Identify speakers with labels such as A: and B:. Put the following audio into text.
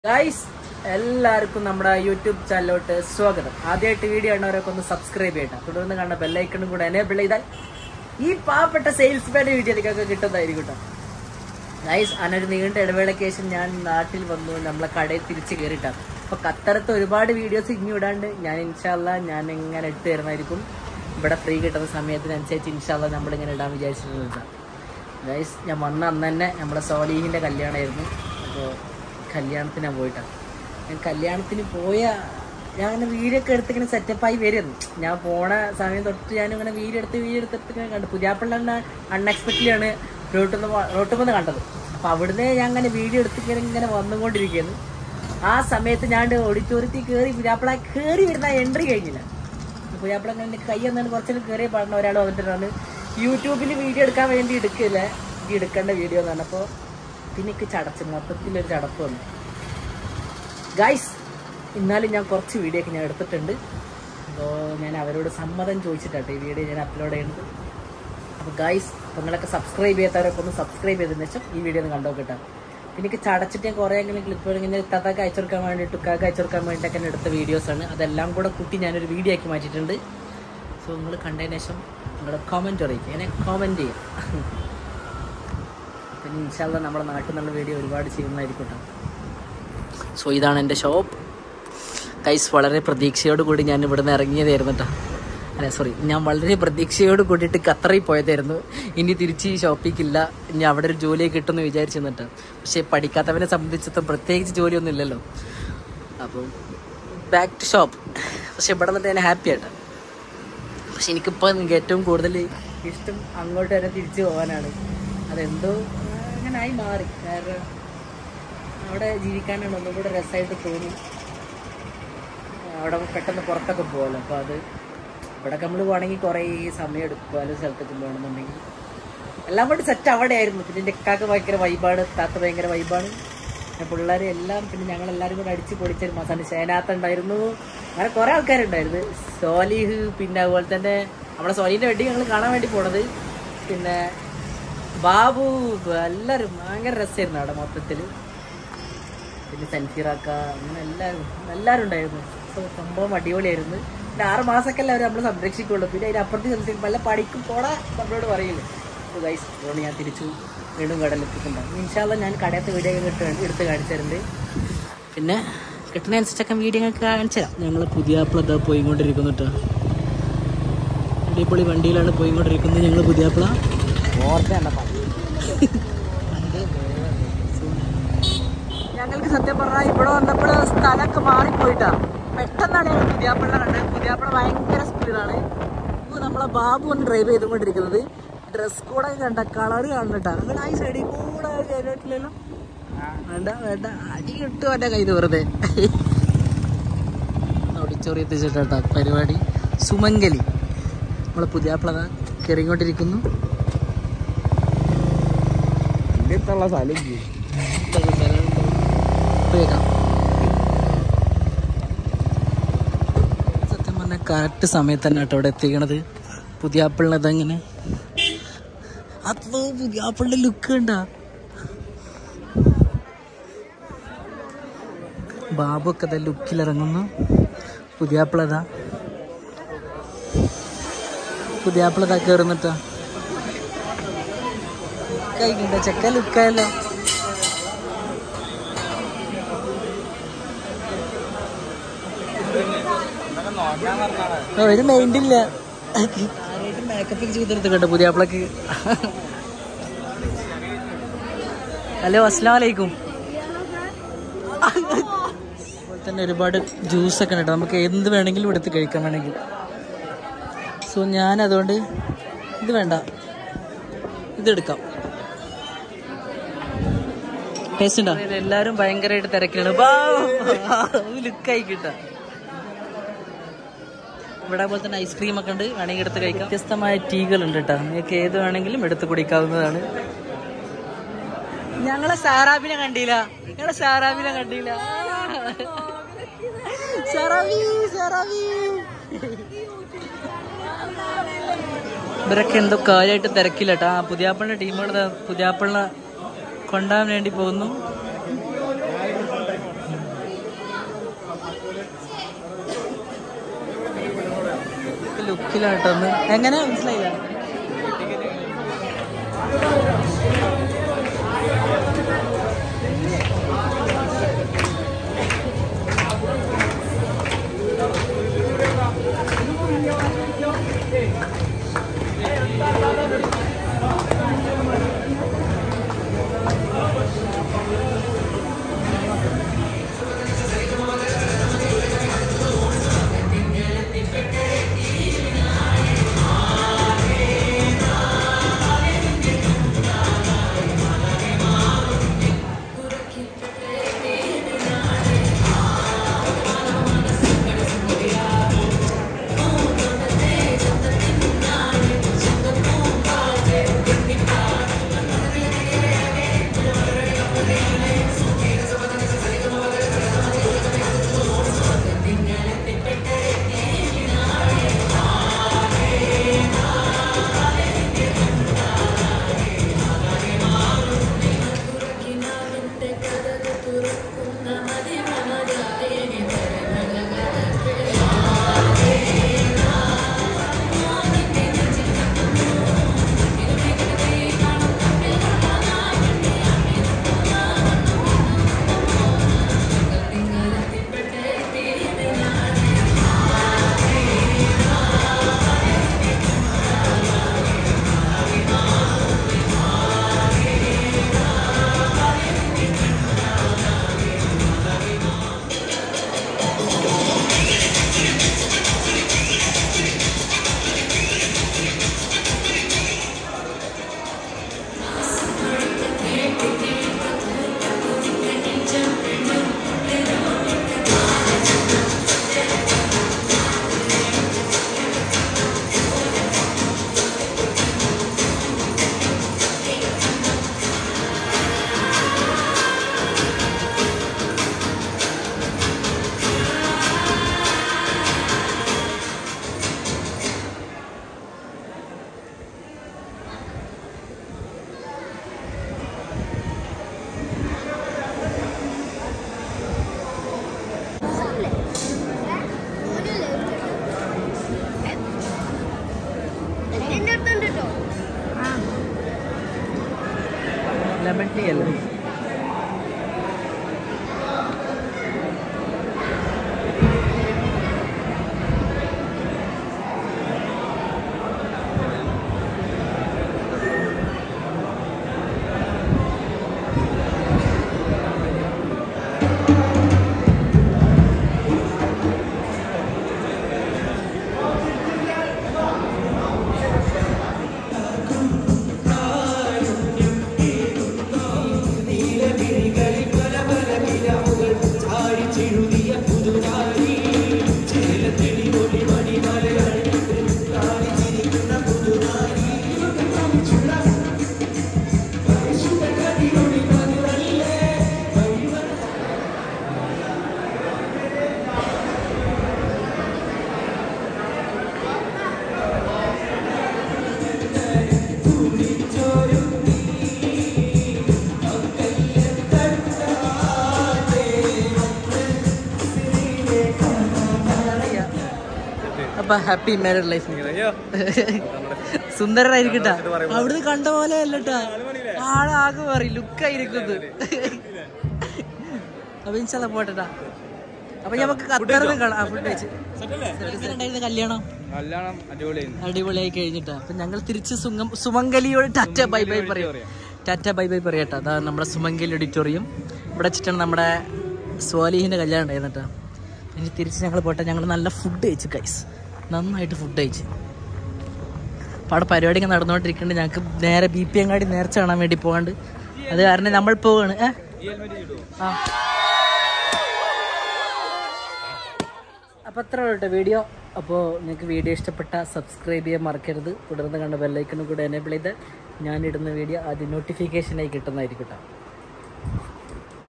A: guys എല്ലാവർക്കും നമ്മുടെ YouTube ചാനലിലോട്ട് സ്വാഗതം ആദ്യമായിട്ട് വീഡിയോ കാണുന്നവരൊക്കെ ഒന്ന് സബ്സ്ക്രൈബ് ചെയ്യട്ടെ തുടർന്ന് കാണുന്ന ബെല്ലൈക്കണും കൂടെ എനേബിൾ ചെയ്താൽ ഈ പാവപ്പെട്ട സെയിൽസ് മാൻ്റെ വീഡിയോയിലേക്കൊക്കെ കിട്ടുന്നതായിരിക്കും കേട്ടോ ഗൈസ് അനൊരു നീണ്ട ഇടവേളയ്ക്ക് ശേഷം ഞാൻ നാട്ടിൽ വന്നു നമ്മളെ കടയിൽ തിരിച്ച് കയറിയിട്ടാണ് അപ്പൊ ഖത്തറത്ത് ഒരുപാട് വീഡിയോസ് ഇനി ഇടാണ്ട് ഞാൻ ഇൻഷാല്ല ഞാൻ ഇങ്ങനെ ഇട്ട് തരുന്നതായിരിക്കും ഇവിടെ ഫ്രീ കിട്ടുന്ന സമയത്തിനനുസരിച്ച് ഇൻഷാല്ല നമ്മളിങ്ങനെ ഇടാൻ വിചാരിച്ചിട്ടുണ്ട് ഗൈസ് ഞാൻ വന്ന അന്ന് തന്നെ നമ്മുടെ സോലീഹിൻ്റെ കല്യാണമായിരുന്നു അപ്പോൾ കല്യാണത്തിന് ഞാൻ പോയിട്ടാണ് ഞാൻ കല്യാണത്തിന് പോയ ഞാൻ അങ്ങനെ വീഡിയോ ഒക്കെ എടുത്ത് ഇങ്ങനെ സെറ്റപ്പായി വരുന്നു ഞാൻ പോണ സമയം തൊട്ട് ഞാൻ ഇങ്ങനെ വീഡിയോ എടുത്ത് വീഡിയോ എടുത്തിട്ട് ഇങ്ങനെ കണ്ടു പുതിയാപ്പിള്ള അൺഎക്സ്പെക്റ്റഡ്ലിയാണ് റോട്ടിൽ റോട്ടിൽ നിന്ന് കണ്ടത് അപ്പം അവിടുന്ന് ഞാൻ അങ്ങനെ വീഡിയോ എടുത്ത് ഇങ്ങനെ ഇങ്ങനെ വന്നുകൊണ്ടിരിക്കുകയാണ് ആ സമയത്ത് ഞാൻ ഓഡിറ്റോറിയത്തിൽ കയറി പുതിയാപ്പിള കയറി വരുന്ന എൻട്രി കഴിഞ്ഞില്ല പുതിയാപ്പിള അങ്ങനെ കൈ എന്നാണ് കുറച്ചൊരു കയറിയ പാടുന്ന ഒരാൾ വന്നിട്ടാണ് യൂട്യൂബിൽ വീഡിയോ എടുക്കാൻ വേണ്ടി എടുക്കില്ല ഈ എടുക്കേണ്ട വീഡിയോ എന്ന് പറഞ്ഞപ്പോൾ പിന്നെ എനിക്ക് ചടച്ച് മൊത്തത്തിലൊരു ചടപ്പ് വന്നു ഗൈസ് എന്നാലും ഞാൻ കുറച്ച് വീഡിയോ ഒക്കെ ഞാൻ എടുത്തിട്ടുണ്ട് അപ്പോൾ ഞാൻ അവരോട് സമ്മതം ചോദിച്ചിട്ടാണ് ഈ വീഡിയോ ഞാൻ അപ്ലോഡ് ചെയ്യുന്നത് അപ്പോൾ ഗൈസ് അപ്പോൾ നിങ്ങളൊക്കെ സബ്സ്ക്രൈബ് ചെയ്യാത്തവരൊക്കെ ഒന്ന് സബ്സ്ക്രൈബ് ചെയ്തതിന് ശേഷം ഈ വീഡിയോ ഒന്ന് കണ്ടോക്കട്ടെ പിന്നെ എനിക്ക് ചടച്ചിട്ട് ഞാൻ കുറേ എങ്കിലും ക്ലിപ്പുകൾ ഇങ്ങനെ തത്താക്ക് അയച്ചു കൊടുക്കാൻ വേണ്ടിയിട്ട് ഉക്കാക്ക് അയച്ചു കൊടുക്കാൻ വേണ്ടിയിട്ടൊക്കെ ഞാൻ എടുത്ത വീഡിയോസാണ് അതെല്ലാം കൂടെ കൂട്ടി ഞാനൊരു വീഡിയോ ആക്കി മാറ്റിയിട്ടുണ്ട് സോ നിങ്ങൾ കണ്ടതിന് ശേഷം നിങ്ങളുടെ കോമൻറ്റ് അറിയിക്കുക എന്നെ കോമൻറ്റ് ചെയ്യാം പിന്നെ ഇൻഷാല്ല നമ്മുടെ നാട്ടിൽ നിന്നുള്ള വീഡിയോ ഒരുപാട് ചെയ്യുന്നതായിരിക്കട്ടെ സോ ഇതാണ് എൻ്റെ ഷോപ്പ് കൈസ് വളരെ പ്രതീക്ഷയോട് കൂടി ഞാൻ ഇവിടുന്ന് ഇറങ്ങിയതായിരുന്നു കേട്ടോ അല്ല സോറി ഞാൻ വളരെ പ്രതീക്ഷയോട് കൂടിയിട്ട് ഖത്തറിൽ പോയതായിരുന്നു ഇനി തിരിച്ച് ഈ ഷോപ്പിലേക്കില്ല ഇനി അവിടെ ഒരു ജോലി കിട്ടുമെന്ന് വിചാരിച്ചു നിന്നിട്ട് പക്ഷേ പഠിക്കാത്തവനെ സംബന്ധിച്ചിടത്തോളം പ്രത്യേകിച്ച് ജോലിയൊന്നും ഇല്ലല്ലോ അപ്പം ബാക്ക് ടു ഷോപ്പ് പക്ഷെ ഇവിടെ നിന്നിട്ട് ഞാൻ ഹാപ്പി ആയിട്ട് പക്ഷെ എനിക്കിപ്പോൾ എനിക്ക് ഏറ്റവും കൂടുതൽ ഇഷ്ടം അങ്ങോട്ട് വരെ തിരിച്ചു പോകാനാണ് അതെന്തോ അങ്ങനെ ആയി മാറി കാരണം അവിടെ ജീവിക്കാനാണ് ഒന്നും കൂടെ രസമായിട്ട് തോന്നി അവിടെ പെട്ടെന്ന് പുറത്തൊക്കെ പോകാമല്ലോ അപ്പോൾ അത് ഇവിടെ നമ്മൾ പോകണമെങ്കിൽ കുറേ സമയം എടുക്കും പല സ്ഥലത്തേക്ക് പോകണമെന്നുണ്ടെങ്കിൽ എല്ലാം കൂടി സെറ്റ് അവിടെ ആയിരുന്നു പിന്നെ എൻ്റെ ഇക്കാക്ക് ഭയങ്കര വൈബാണ് താത്ത ഭയങ്കര വൈബാണ് പിന്നെ പിള്ളേർ എല്ലാം പിന്നെ ഞങ്ങൾ എല്ലാവരും കൂടെ അടിച്ച് പൊളിച്ചൊരു മസാല ഷേനാത്ത ഉണ്ടായിരുന്നു അങ്ങനെ കുറേ ആൾക്കാരുണ്ടായിരുന്നു സോലിഹ് പിന്നെ അതുപോലെ തന്നെ നമ്മുടെ സോലിൻ്റെ വെഡ്ഡിങ് ഞങ്ങൾ കാണാൻ വേണ്ടി പോണത് പിന്നെ ബാബു എല്ലാവരും ഭയങ്കര രസമായിരുന്നു അവിടെ മൊത്തത്തിൽ പിന്നെ സെൽഫിറാക്ക അങ്ങനെ എല്ലാവരും എല്ലാവരും ഉണ്ടായിരുന്നു സോ സംഭവം അടിപൊളിയായിരുന്നു പിന്നെ ആറ് മാസമൊക്കെ എല്ലാവരും നമ്മൾ സംരക്ഷിക്കുള്ളൂ പിന്നെ അതിന് അപ്പുറത്ത് ചെന്നിട്ട് വല്ല പഠിക്കും പോടാ നമ്മളോട് പറയില്ലേ അപ്പോൾ ഗൈസ് അതുകൊണ്ട് ഞാൻ തിരിച്ചു വീണ്ടും കടലെത്തിയിട്ടുണ്ടാവും ഇൻഷാല്ല ഞാൻ കടയത്തെ വീഡിയോ ഒക്കെ ഇട്ട് എടുത്ത് കാണിച്ചു തരുന്നുണ്ട് പിന്നെ കിട്ടുന്നതനുസരിച്ചൊക്കെ വീഡിയോ ഒക്കെ കാണിച്ചു തരാം ഞങ്ങൾ പുതിയ ആപ്പിളൊക്കെ പോയിക്കൊണ്ടിരിക്കുന്നു കേട്ടോ അടിപൊളി വണ്ടിയിലാണ് പോയിക്കൊണ്ടിരിക്കുന്നത് ഞങ്ങൾ പുതിയ ആപ്പിള ഞങ്ങൾക്ക് സത്യം പറഞ്ഞാൽ ഇവിടെ വന്നപ്പോൾ സ്ഥലമൊക്കെ മാറിപ്പോയിട്ടാ പെട്ടെന്നാണ് ഞങ്ങൾ പുതിയാപ്പിള്ള കണ്ടത് പുതിയാപ്പിള ഭയങ്കര സ്പീഡാണ് ഇപ്പോൾ നമ്മളെ ബാബു ഒന്ന് ഡ്രൈവ് ചെയ്തുകൊണ്ടിരിക്കുന്നത് ഡ്രസ് കൂടെ കണ്ട കളറ് കാണുന്നുട്ടാ അങ്ങനെ ആ സൈഡിൽ കൂടെ കയറിയിട്ടില്ലല്ലോ വേണ്ട വേണ്ട അടി കിട്ടും എൻ്റെ കയ്യിൽ വെറുതെ ഓഡിറ്റോറിയത്തിൽ ചേട്ടാ പരിപാടി സുമംഗലി നമ്മളെ പുതിയാപ്പിള കയറിക്കൊണ്ടിരിക്കുന്നു
B: ഇങ്ങനത്തുള്ള സ്ഥലം
A: വേഗം സത്യം പറഞ്ഞാൽ കറക്റ്റ് സമയത്ത് തന്നെ കേട്ടോ അവിടെ എത്തിക്കണത് പുതിയ ആപ്പിളിനത് അങ്ങനെ അതോ പുതിയ ആപ്പിളിന്റെ ലുക്ക് ഉണ്ടാ ബാബു ഒക്കെ അതാ ലുക്കിൽ ഇറങ്ങുന്നു പുതിയ ആപ്പിളതാ പുതിയ ആപ്പിളതാ കയറുന്നിട്ടാ കഴിഞ്ഞിട്ട ചെക്ക ലുക്കായല്ലോ ഒരു മൈൻഡ് ഇല്ല മേക്കപ്പ് ചെയ്തെടുത്ത് കേട്ടോ പുതിയ ആപ്പിളക്ക് ഹലോ അസ്സാം വലൈക്കും അതുപോലെ തന്നെ ഒരുപാട് ജ്യൂസൊക്കെ ഉണ്ട് കേട്ടോ നമുക്ക് എന്ത് വേണമെങ്കിലും എടുത്ത് കഴിക്കാൻ വേണമെങ്കിൽ സോ ഞാൻ അതുകൊണ്ട് ഇത് വേണ്ട ഇതെടുക്കാം ടേസ്റ്റ് ഉണ്ടോ എല്ലാരും ഭയങ്കരമായിട്ട് തിരക്കിലാണ് ലുക്കായി കിട്ടാ ഇവിടെ പോലെ തന്നെ ഐസ്ക്രീം ഒക്കെ ഉണ്ട് വേണമെങ്കിൽ എടുത്ത് കഴിക്കാം വ്യത്യസ്തമായ ടീകൾ ഉണ്ട് കേട്ടോ നിങ്ങൾക്ക് ഏത് വേണമെങ്കിലും എടുത്ത് കുടിക്കാവുന്നതാണ് ഞങ്ങളെ സാറാബിനെ കണ്ടില്ല ഞങ്ങളെ സാറാബിനെ കണ്ടില്ല സാറാബി സാറാബി ഇവരൊക്കെ എന്തോ കാര്യമായിട്ട് തിരക്കില്ല കേട്ടോ ആ പുതിയാപ്പിളിന്റെ ടീമുകൾ പുതിയാപ്പിളിനെ കൊണ്ടാൻ വേണ്ടി പോകുന്നു ലുക്കിലായിട്ടൊന്ന് എങ്ങനെ മനസ്സിലായില്ല
C: എന്റെ അടുത്തുണ്ട് കേട്ടോ
A: ലെമൺ ടീ അല്ലേ അപ്പൊ ഹാപ്പി മാരീഡ് ലൈഫ് സുന്ദരനായിരിക്കട്ടാ അവിടുന്ന് കണ്ട പോലെ അല്ലട്ടാ ആളാകെ മാറി ലുക്കായിരിക്കുന്നത് അപ്പൊ ഇൻഷാല്ല പോട്ടെട്ടാ അപ്പൊ നമുക്ക് ഖത്തറിന്ന് കാണാം ഫുഡ് കഴിച്ച് ഉണ്ടായിരുന്ന കല്യാണം
B: കല്യാണം അടിപൊളിയായിരുന്നു
A: അടിപൊളിയായി കഴിഞ്ഞിട്ടാ അപ്പൊ ഞങ്ങൾ തിരിച്ച് സുങ്ങം സുമംഗലിയോട് ടാറ്റ ബൈ ബൈ പറയും ടാറ്റ ബൈ ബൈ പറയട്ടാ അതാ നമ്മുടെ സുമംഗലി ഓഡിറ്റോറിയം ഇവിടെ വെച്ചിട്ടാണ് നമ്മുടെ സ്വാലിഹിന്റെ കല്യാണം ഉണ്ടായിരുന്നട്ടാ ഇനി തിരിച്ച് ഞങ്ങൾ പോട്ടെ ഞങ്ങൾ നല്ല ഫുഡ് കഴിച്ചു കൈസ് നന്നായിട്ട് ഫുഡ് കഴിച്ചു അപ്പോൾ അവിടെ പരിപാടിയൊക്കെ നടന്നുകൊണ്ടിരിക്കുന്നുണ്ട് ഞങ്ങൾക്ക് നേരെ ബി പി അങ്ങാടി നേർച്ച കാണാൻ വേണ്ടി പോകാണ്ട് അത് കാരണം നമ്മൾ പോവാണ് ഏ ആ അപ്പോൾ അത്ര കേട്ടോ വീഡിയോ അപ്പോൾ നിങ്ങൾക്ക് വീഡിയോ ഇഷ്ടപ്പെട്ട സബ്സ്ക്രൈബ് ചെയ്യാൻ മറക്കരുത് തുടർന്ന് കണ്ട ബെല്ലൈക്കനും കൂടെ എനേബിൾ ചെയ്ത് ഞാനിടുന്ന വീഡിയോ ആദ്യം നോട്ടിഫിക്കേഷനായി കിട്ടുന്നതായിരിക്കും കേട്ടോ